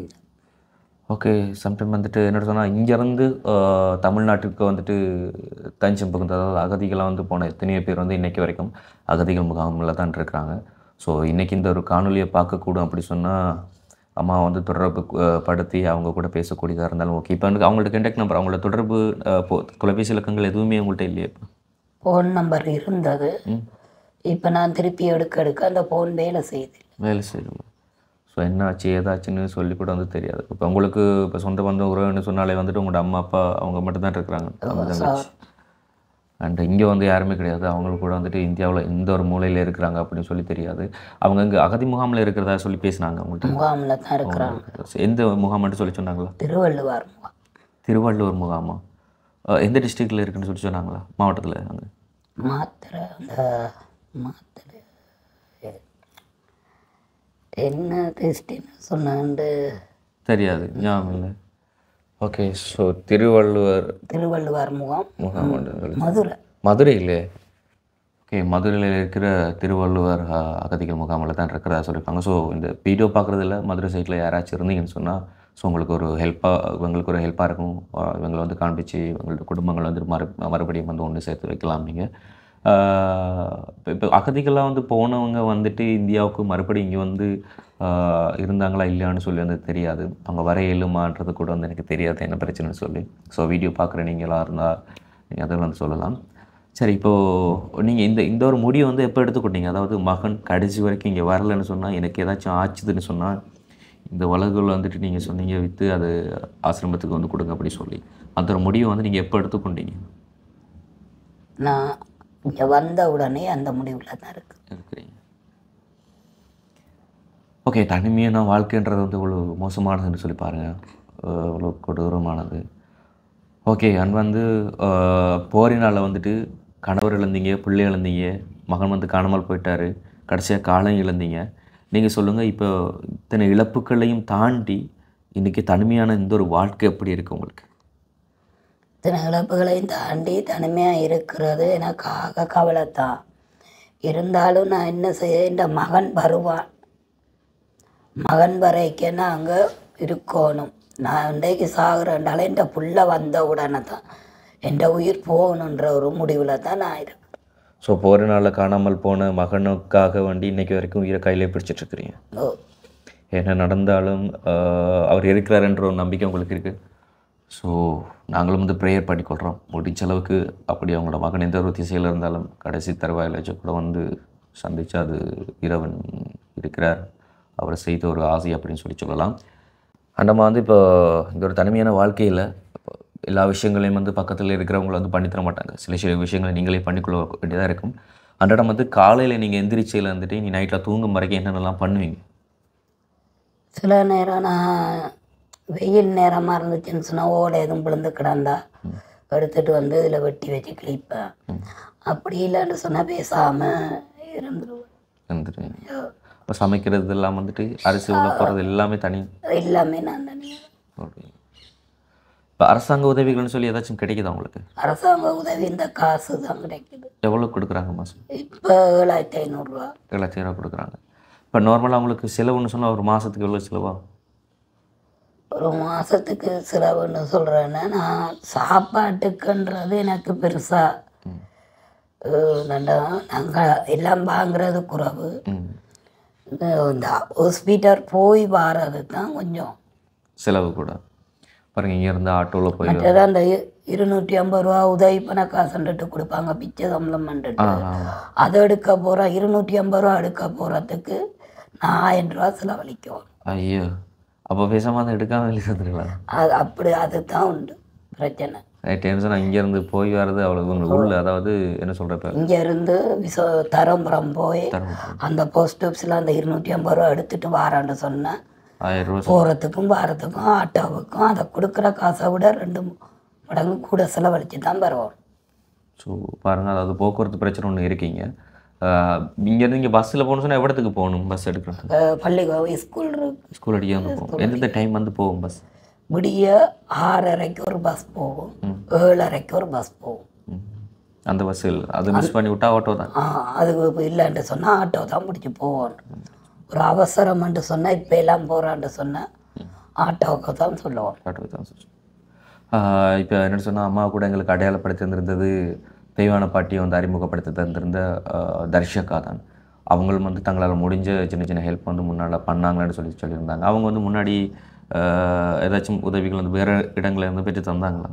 ஓகே சம்டைம் வந்துட்டு என்ன சொன்னால் இங்கேருந்து தமிழ்நாட்டுக்கு வந்துட்டு தஞ்சம் பகுந்த அதாவது அகதிகளாக வந்து போன எத்தனையோ பேர் வந்து இன்னைக்கு வரைக்கும் அகதிகள் முகாமில் தான் இருக்கிறாங்க ஸோ இன்னைக்கு இந்த ஒரு காணொலியை பார்க்கக்கூடும் அப்படி சொன்னால் அம்மா வந்து தொடர்பு அஹ், படுத்தி அவங்க கூட பேசக்கூடியதாக இருந்தாலும் ஓகே இப்போ வந்து அவங்கள்ட்ட கண்டக்ட் நம்பர் அவங்களோட தொடர்பு அஹ், போ- தொலைபேசி இலக்கங்கள் எதுவுமே உங்கள்கிட்ட இல்லையே இப்போ ஃபோன் நம்பர் இருந்தது ம் இப்போ நான் திருப்பி எடுக்க எடுக்க அந்த ஃபோன் வேலை செய்யுது வேலை செய்யணும் ஸோ என்ன ஆச்சு ஏதாச்சுன்னு சொல்லி கூட வந்து தெரியாது இப்போ உங்களுக்கு இப்போ சொந்த பந்தம் உறவுன்னு சொன்னாலே வந்துட்டு உங்களோட அம்மா அப்பா அவங்க மட்டும்தான் இருக்கிறாங்க தம்பி தங்கச்சி அண்ட் இங்கே வந்து யாருமே கிடையாது அவங்களுக்கு கூட வந்துட்டு இந்தியாவில் எந்த ஒரு மூலையில் இருக்கிறாங்க அப்படின்னு சொல்லி தெரியாது அவங்க இங்கே அகதி முகாமில் இருக்கிறதா சொல்லி பேசினாங்க அவங்கள்ட்ட முகாமில் தான் இருக்கிறாங்க எந்த முகாம்னு சொல்லி சொன்னாங்களா திருவள்ளுவர் முகாம் திருவள்ளூர் முகாமா அஹ் எந்த டிஸ்ட்ரிக்டில் இருக்குன்னு சொல்லி சொன்னாங்களா மாவட்டத்தில் அங்கே மாத்திரை அந்த மாத்திரை என்ன டெஸ்டின்னு சொன்னாண்டு தெரியாது ஞாபகம் இல்லை ஓகே ஸோ திருவள்ளுவர் திருவள்ளுவர் முகாம் முகாம் ஒன்று சொல்லி மதுரை மதுரையில் ஓகே மதுரையில் இருக்கிற திருவள்ளுவர் அ, அகதிகள் முகாமில் தான் இருக்கிறதா சொல்லியிருக்காங்க ஸோ இந்த வீடியோ பார்க்குறதுல மதுரை சைட்டில் யாராச்சும் இருந்தீங்கன்னு சொன்னால் ஸோ உங்களுக்கு ஒரு ஹெல்ப்பாக இவங்களுக்கு ஒரு ஹெல்ப்பாக இருக்கும் அ, இவங்களை வந்து காண்பிச்சு இவங்களோட குடும்பங்களை வந்து மறு மறுபடியும் வந்து ஒன்று சேர்த்து வைக்கலாம் நீங்கள் இப்போ இப்போ அகதிகளாக வந்து போனவங்க வந்துட்டு இந்தியாவுக்கு மறுபடியும் இங்கே வந்து ஆ, இருந்தாங்களா இல்லையான்னு சொல்லி வந்து தெரியாது அவங்க வர இயலுமான்றது கூட வந்து எனக்கு தெரியாது என்ன பிரச்சனைன்னு சொல்லி ஸோ வீடியோ பார்க்குற நீங்களாக இருந்தால் நீங்கள் அதை வந்து சொல்லலாம் சரி இப்போது நீங்கள் இந்த இந்த ஒரு முடிவை வந்து எப்போ எடுத்துக்கிட்டீங்க அதாவது மகன் கடைசி வரைக்கும் இங்கே வரலைன்னு சொன்னால் எனக்கு ஏதாச்சும் ஆச்சுதுன்னு சொன்னால் இந்த வழக்குகள் வந்துட்டு நீங்கள் சொன்னீங்க விற்று அது ஆசிரமத்துக்கு வந்து கொடுங்க அப்படி சொல்லி அந்த ஒரு முடிவை வந்து நீங்கள் எப்போ எடுத்துக்கொண்டீங்க நான் இங்கே வந்த உடனே அந்த முடிவில் தான் இருக்கு இருக்கிறீங்க ஓகே தனிமையான வாழ்க்கைன்றது வந்து இவ்வளோ மோசமானதுன்னு சொல்லி பாருங்கள் இவ்வளோ கொடூரமானது ஓகே அண்ட் வந்து அஹ், போரினால் வந்துட்டு கணவர் இழந்தீங்க பிள்ளை இழந்தீங்க மகன் வந்து காணாமல் போயிட்டாரு கடைசியாக காலம் இழந்தீங்க நீங்கள் சொல்லுங்கள் இப்போ இத்தனை இழப்புகளையும் தாண்டி இன்றைக்கி தனிமையான இந்த ஒரு வாழ்க்கை எப்படி இருக்குது உங்களுக்கு இத்தனை இழப்புகளையும் தாண்டி தனிமையாக இருக்கிறது எனக்கு ஆக கவலை தான் இருந்தாலும் நான் என்ன செய்ய இந்த மகன் வருவான் மகன் வரைக்கும் நாங்கள் இருக்கணும் நான் இன்றைக்கு சாகுறேன்டால என் புள்ள வந்த உடனே தான் என் உயிர் போகணுன்ற ஒரு முடிவில் தான் நான் இருக்கேன் ஸோ போகிற நாளில் காணாமல் போன மகனுக்காக வேண்டி இன்னைக்கு வரைக்கும் உயிரை கையிலே பிடிச்சிட்டு இருக்கிறீங்க ஓ என்ன நடந்தாலும் ஆஹ், அவர் இருக்கிறாருன்ற ஒரு நம்பிக்கை உங்களுக்கு இருக்குது ஸோ நாங்களும் வந்து ப்ரேயர் பண்ணிக்கொள்கிறோம் முடிஞ்ச அளவுக்கு அப்படி அவங்களோட மகன் எந்த ஒரு திசையில் இருந்தாலும் கடைசி தருவாயில் கூட வந்து சந்திச்சு அது இறைவன் இருக்கிறார் அவர் செய்த ஒரு ஆசை அப்படின்னு சொல்லி சொல்லலாம் நம்ம வந்து இப்போ இங்கே ஒரு தனிமையான வாழ்க்கையில் எல்லா விஷயங்களையும் வந்து பக்கத்தில் இருக்கிறவங்கள வந்து பண்ணி தர மாட்டாங்க சில சில விஷயங்களை நீங்களே பண்ணிக்கொள்ள வேண்டியதாக இருக்கும் அன்றாடம் வந்து காலையில் நீங்கள் எந்திரிச்சையில் வந்துட்டு நீ நைட்டில் தூங்கும் வரைக்கும் என்னென்னலாம் பண்ணுவீங்க சில நேரம் நான் வெயில் நேரமாக இருந்துச்சுன்னு சொன்னால் ஓலை எதுவும் விழுந்து கிடந்தா எடுத்துட்டு வந்து இதில் வெட்டி வச்சு கிழிப்பேன் அப்படி இல்லைன்னு சொன்னால் பேசாமல் இருந்துருவேன் வந்துடுவீங்க இப்போ சமைக்கிறது எல்லாம் வந்துட்டு அரிசி உள்ள போகிறது எல்லாமே தனி எல்லாமே நான் தனியாக ஓகே இப்போ அரசாங்க உதவிகள்னு சொல்லி ஏதாச்சும் கிடைக்குதா உங்களுக்கு அரசாங்க உதவி இந்த காசு தான் கிடைக்குது எவ்வளோ கொடுக்குறாங்க மாதம் இப்போ ஏழாயிரத்தி ஐநூறுரூவா ஏழாயிரம் ரூபா கொடுக்குறாங்க இப்போ நார்மலாக உங்களுக்கு செலவுன்னு சொன்னால் ஒரு மாதத்துக்கு எவ்வளோ செலவா ஒரு மாதத்துக்கு செலவுன்னு சொல்கிறேன்னா நான் சாப்பாட்டுக்குன்றது எனக்கு பெருசாக நாங்கள் எல்லாம் வாங்குறது குறைவு ம் இந்த இந்த ஹாஸ்பிட்டல் போய் வாரது தான் கொஞ்சம் செலவு கூட பாருங்க இங்கேருந்து ஆட்டோவில் போய் மற்றது அந்த இ- இருநூற்றி ஐம்பது ரூபா உதவி பண்ண காசுன்ட்டு கொடுப்பாங்க பிச்சை சம்பளம் பண்ணிட்டு ஆ ஆ அதை எடுக்க போகிறோம் இருநூற்றி ஐம்பது ரூபா எடுக்க போகிறதுக்கு நான் ஆயிரம் ரூபா செலவழிக்கும் ஐயோ அப்போ பேசாமல் அதை எடுக்காமல் வெளியே வந்துருக்கலாம் அது அப்படி அதுதான் உண்டு பிரச்சனை டென்ஷன் இங்கேருந்து போய் வர்றது அவ்வளோ உங்களுக்கு உள்ள அதாவது என்ன சொல்கிறப்ப இங்கேருந்து விச தரம்புரம் போய் அந்த போஸ்ட் ஆஃபீஸில் அந்த இருநூற்றி ஐம்பது ரூபா எடுத்துட்டு வாரான்னு சொன்னேன் ஆயிரம் ரூபா போகிறதுக்கும் வாரத்துக்கும் ஆட்டோவுக்கும் அதை கொடுக்குற காசை விட ரெண்டு மடங்கு கூட செலவழித்து தான் பரவாயில்ல ஸோ பாருங்கள் அதாவது போக்குவரத்து பிரச்சனை ஒன்று இருக்கீங்க இங்கேருந்து இங்கே பஸ்ஸில் போகணும் சொன்னால் எவ்வளோத்துக்கு போகணும் பஸ் எடுக்கிறது அஹ் பள்ளிக்கூடம் ஸ்கூல் இருக்கு ஸ்கூல் அடிக்கே வந்து போகும் எந்தெந்த டைம் வந்து போகும் பஸ் விடிய ஆறரைக்கு ஒரு பஸ் போகும் ஏழரைக்கு ஒரு பஸ் போகும் அந்த பஸ் இல்லை அது மிஸ் பண்ணி விட்டா ஆட்டோ தான் ஆ, அது இல்லைன்ட்டு சொன்னால் ஆட்டோ தான் பிடிச்சி போவோம் ஒரு அவசரம்ன்ட்டு சொன்னால் இப்போ எல்லாம் போகிறான்ட்டு சொன்னால் ஆட்டோவுக்கு தான் சொல்லுவோம் ஆட்டோ தான் இப்போ என்ன சொன்னால் அம்மா கூட எங்களுக்கு அடையாளப்படுத்தி தந்திருந்தது தெய்வான பாட்டியை வந்து அறிமுகப்படுத்தி தந்திருந்த ஆஹ், தர்ஷகா தான் அவங்களும் வந்து தங்களால் முடிஞ்ச சின்ன சின்ன ஹெல்ப் வந்து முன்னால் பண்ணாங்கன்னு சொல்லி சொல்லியிருந்தாங்க அவங்க வந்து முன்னாடி ஆஹ், ஏதாச்சும் உதவிகள் வந்து வேறு இடங்கள்ல இருந்து பெற்று தந்தாங்களா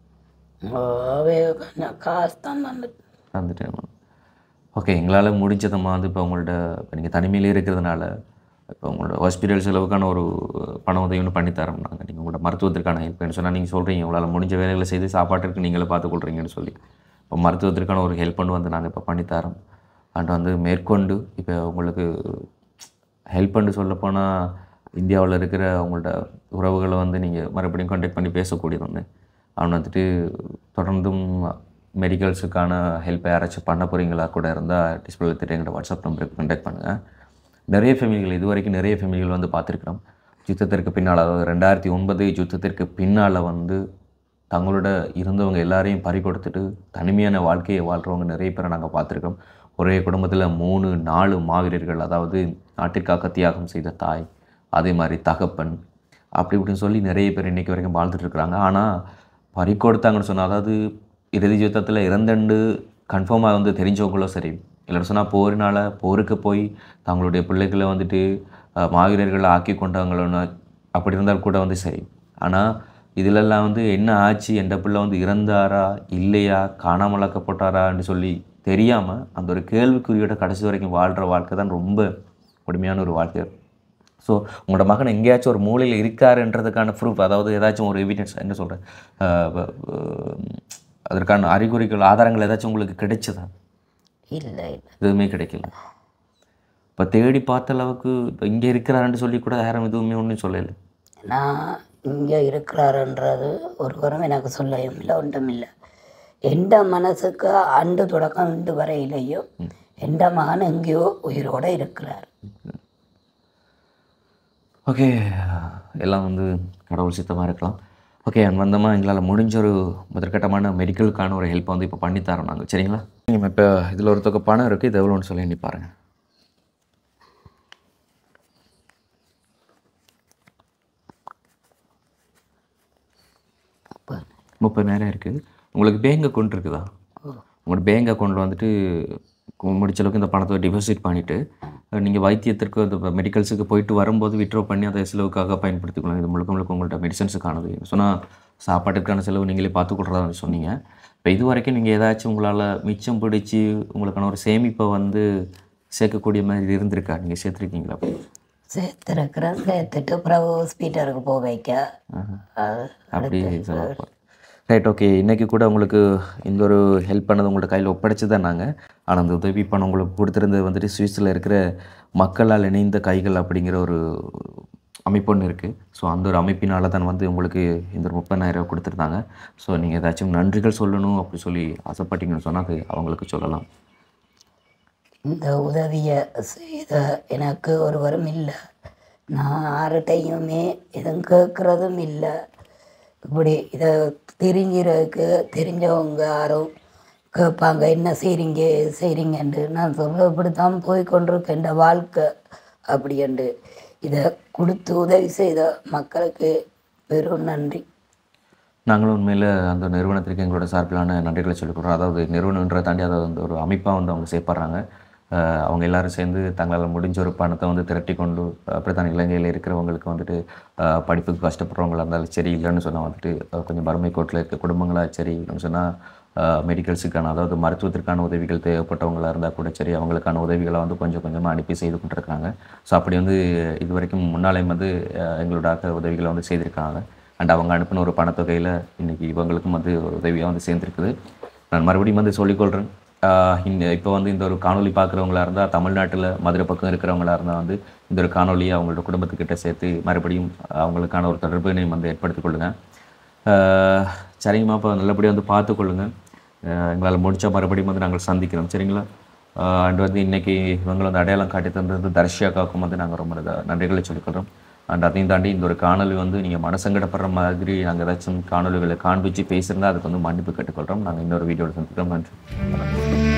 அவே கொஞ்சம் காசு தான் வந்துட்டு தந்துட்டேன் ஓகே எங்களால் முடிஞ்சதம்மா வந்து இப்போ உங்கள்ட்ட இப்போ நீங்கள் தனிமையிலே இருக்கிறதுனால இப்போ உங்களோட ஹாஸ்பிட்டல் செலவுக்கான ஒரு பண உதவி ஒன்று பண்ணித்தரோம் நாங்கள் நீங்கள் உங்களோட மருத்துவத்திற்கான ஹெல்ப்னு சொன்னால் நீங்கள் சொல்கிறீங்க உங்களால் முடிஞ்ச வேலைகளை செய்து சாப்பாட்டிற்கு நீங்களே பார்த்துக்கொள்கிறீங்கன்னு சொல்லி இப்போ மருத்துவத்திற்கான ஒரு ஹெல்ப் பண்ணி வந்து நாங்கள் இப்போ பண்ணித்தரோம் அண்ட் வந்து மேற்கொண்டு இப்போ உங்களுக்கு ஹெல்ப் பண்ணி சொல்லப்போனால் இந்தியாவில் இருக்கிற உங்களோட உறவுகளை வந்து நீங்கள் மறுபடியும் கான்டாக்ட் பண்ணி பேசக்கூடியது ஒன்று அவன் வந்துட்டு தொடர்ந்தும் மெடிக்கல்ஸுக்கான ஹெல்ப் யாராச்சும் பண்ண போகிறீங்களா கூட இருந்தால் டிஸ்பிளே திட்டு எங்களோட வாட்ஸ்அப் நம்பருக்கு கான்டாக்ட் பண்ணுங்கள் நிறைய ஃபேமிலிகள் இது வரைக்கும் நிறைய ஃபேமிலிகள் வந்து பார்த்துருக்குறோம் யுத்தத்திற்கு பின்னால் அதாவது ரெண்டாயிரத்தி ஒன்பது யுத்தத்திற்கு பின்னால் வந்து தங்களோட இருந்தவங்க எல்லாரையும் பறி கொடுத்துட்டு தனிமையான வாழ்க்கையை வாழ்கிறவங்க நிறைய பேரை நாங்கள் பார்த்துருக்கோம் ஒரே குடும்பத்தில் மூணு நாலு மாவீரர்கள் அதாவது நாட்டிற்காக தியாகம் செய்த தாய் அதே மாதிரி தகப்பன் அப்படி இப்படின்னு சொல்லி நிறைய பேர் இன்றைக்கி வரைக்கும் வாழ்ந்துட்டு இருக்கிறாங்க ஆனால் பறி கொடுத்தாங்கன்னு சொன்னால் அதாவது இறுதி யுத்தத்தில் இறந்தண்டு கன்ஃபார்மாக வந்து தெரிஞ்சவங்களும் சரி இல்லைன்னு சொன்னால் போரினால் போருக்கு போய் தங்களுடைய பிள்ளைகளை வந்துட்டு அஹ், மாவீரர்களை ஆக்கி கொண்டவங்களோன்னு அப்படி இருந்தால் கூட வந்து சரி ஆனால் இதிலெல்லாம் வந்து என்ன ஆச்சு எந்த பிள்ளை வந்து இறந்தாரா இல்லையா காணாமலாக்கப்பட்டாரான்னு சொல்லி தெரியாமல் அந்த ஒரு கேள்விக்குறியோட கடைசி வரைக்கும் வாழ்கிற வாழ்க்கை தான் ரொம்ப கொடுமையான ஒரு வாழ்க்கை ஸோ உங்களோட மகன் எங்கேயாச்சும் ஒரு மூலையில் இருக்காருன்றதுக்கான ப்ரூஃப் அதாவது ஏதாச்சும் ஒரு எவிடன்ஸ் என்ன சொல்கிறேன் அதற்கான அறிகுறிகள் ஆதாரங்கள் ஏதாச்சும் உங்களுக்கு கிடைச்சதா இல்லை இல்லை எதுவுமே கிடைக்கல இப்போ தேடி பார்த்த அளவுக்கு இப்போ இங்கே இருக்கிறாருன்னு சொல்லி கூட யாரும் எதுவுமே ஒன்றும் சொல்லலை நான் இங்கே இருக்கிறாருன்றது ஒருவரும் எனக்கு சொல்லவும் இல்லை ஒன்றும் இல்லை எந்த மனசுக்கு அண்டு தொடக்கம் இண்டு வரையிலையும் எந்த மகன் எங்கேயோ உயிரோடு இருக்கிறார் ஓகே எல்லாம் வந்து கடவுள் சித்தமாக இருக்கலாம் ஓகே வந்தமாக எங்களால் முடிஞ்ச ஒரு முதற்கட்டமான மெடிக்கலுக்கான ஒரு ஹெல்ப் வந்து இப்போ பண்ணித்தரோம் நாங்கள் சரிங்களா நீங்கள் இப்போ இதில் ஒரு தொகை பணம் இருக்குது இது எவ்வளோன்னு சொல்லி எண்ணி பாருங்கள் முப்பதாயிரம் இருக்குது உங்களுக்கு பேங்க் அக்கௌண்ட் இருக்குதா உங்களோட பேங்க் அக்கௌண்ட்டில் வந்துட்டு கு- முடிச்ச அளவுக்கு இந்த பணத்தை டிபாசிட் பண்ணிவிட்டு நீங்கள் வைத்தியத்திற்கு அந்த மெடிக்கல்ஸுக்கு போயிட்டு வரும்போது விட்ரோ பண்ணி அதை செலவுக்காக பயன்படுத்திக்கலாம் இது முழுக்க முழுக்க உங்கள்கிட்ட மெடிசன்ஸுக்கானது சொன்னால் சாப்பாட்டுக்கான செலவு நீங்களே பார்த்துக்கொள்றதா சொன்னீங்க இப்போ இது வரைக்கும் நீங்கள் ஏதாச்சும் உங்களால் மிச்சம் பிடிச்சி உங்களுக்கான ஒரு சேமிப்பை வந்து சேர்க்கக்கூடிய மாதிரி இருந்திருக்கா நீங்கள் சேர்த்துருக்கீங்களா சேர்த்துருக்குறேன் சேர்த்துட்டு பிறகு ஹாஸ்பிட்டலுக்கு போக வைக்க அது அப்படி ரைட் ஓகே இன்றைக்கி கூட உங்களுக்கு இந்த ஒரு ஹெல்ப் பண்ணது உங்களோட கையில் ஒப்படைச்சு தான் நாங்கள் ஆனால் அந்த உதவி பணம் உங்களுக்கு கொடுத்துருந்தது வந்துட்டு சுவிஸில் இருக்கிற மக்களால் இணைந்த கைகள் அப்படிங்கிற ஒரு அமைப்பு ஒன்று இருக்குது ஸோ அந்த ஒரு அமைப்பினால தான் வந்து உங்களுக்கு இந்த ஒரு முப்பதாயிரம் ரூபாய் கொடுத்துருந்தாங்க ஸோ நீங்கள் ஏதாச்சும் நன்றிகள் சொல்லணும் அப்படி சொல்லி ஆசைப்பட்டீங்கன்னு சொன்னால் அது அவங்களுக்கு சொல்லலாம் இந்த உதவியை செய்த எனக்கு ஒருவரும் இல்லை நான் யார்கிட்டையுமே எதுவும் கேட்குறதும் இல்லை இப்படி இதை தெரிஞ்சிருக்கு தெரிஞ்சவங்க யாரும் கேட்பாங்க என்ன செய்கிறீங்க செய்கிறீங்கன்ட்டு நான் சொல்ல இப்படி தான் போய் கொண்டிருக்கேன் இந்த வாழ்க்கை அப்படின்ட்டு இதை கொடுத்து உதவி செய்த மக்களுக்கு பெரும் நன்றி நாங்களும் உண்மையில் அந்த நிறுவனத்திற்கு எங்களோட சார்பிலான நன்றிகளை சொல்லிக்கிறோம் அதாவது நிறுவனன்ற தாண்டி அதை வந்து ஒரு அமைப்பாக வந்து அவங்க சேர்ப்படுறாங்க அஹ் அவங்க எல்லாரும் சேர்ந்து தங்களால் முடிஞ்ச ஒரு பணத்தை வந்து திரட்டி கொண்டு அப்படித்தான் இலங்கையில் இருக்கிறவங்களுக்கு வந்துட்டு அஹ் படிப்புக்கு கஷ்டப்படுறவங்களா இருந்தாலும் சரி இல்லைன்னு சொன்னால் வந்துட்டு அஹ் கொஞ்சம் வறுமை கோட்டில் இருக்க குடும்பங்களாக சரி இல்லைன்னு சொன்னால் மெடிக்கல்ஸுக்கான அதாவது மருத்துவத்திற்கான உதவிகள் தேவைப்பட்டவங்களா இருந்தால் கூட சரி அவங்களுக்கான உதவிகளை வந்து கொஞ்சம் கொஞ்சமாக அனுப்பி செய்து கொண்டிருக்காங்க ஸோ அப்படி வந்து இது வரைக்கும் முன்னாலேயும் வந்து அஹ் எங்களோட ஆக்க உதவிகளை வந்து செய்திருக்காங்க அண்ட் அவங்க அனுப்பின ஒரு பணத்தொகையில் இன்றைக்கி இவங்களுக்கும் வந்து ஒரு உதவியாக வந்து சேர்ந்துருக்குது நான் மறுபடியும் வந்து சொல்லிக்கொள்கிறேன் ஆஹ் இந்த இப்போ வந்து இந்த ஒரு காணொளி பார்க்குறவங்களா இருந்தால் தமிழ்நாட்டில் மதுரை பக்கம் இருக்கிறவங்களா இருந்தால் வந்து இந்த ஒரு காணொலியை அவங்களோட குடும்பத்துக்கிட்ட சேர்த்து மறுபடியும் அவங்களுக்கான ஒரு தொடர்பினையும் வந்து ஏற்படுத்திக் கொள்ளுங்க ஆஹ் சரிங்கம்மா இப்போ நல்லபடியாக வந்து பார்த்துக்கொள்ளுங்க எங்களால் முடிச்ச மறுபடியும் வந்து நாங்கள் சந்திக்கிறோம் சரிங்களா அண்ட் வந்து இன்னைக்கு இவங்களை வந்து அடையாளம் காட்டி தந்தது தர்ஷியாக்காக்கும் வந்து நாங்கள் ரொம்ப நத- நன்றிகளை சொல்லிக்கிறோம் அண்ட் அதையும் தாண்டி இந்த ஒரு காணொலி வந்து நீங்கள் மனசங்கடப்படுற மாதிரி நாங்கள் ஏதாச்சும் காணொலிகளை காண்பிச்சு பேசியிருந்தா அதுக்கு வந்து மன்னிப்பு கேட்டுக்கொள்கிறோம் நாங்கள் இன்னொரு வீடியோவில் சந்திக்கிறோம் நன்றி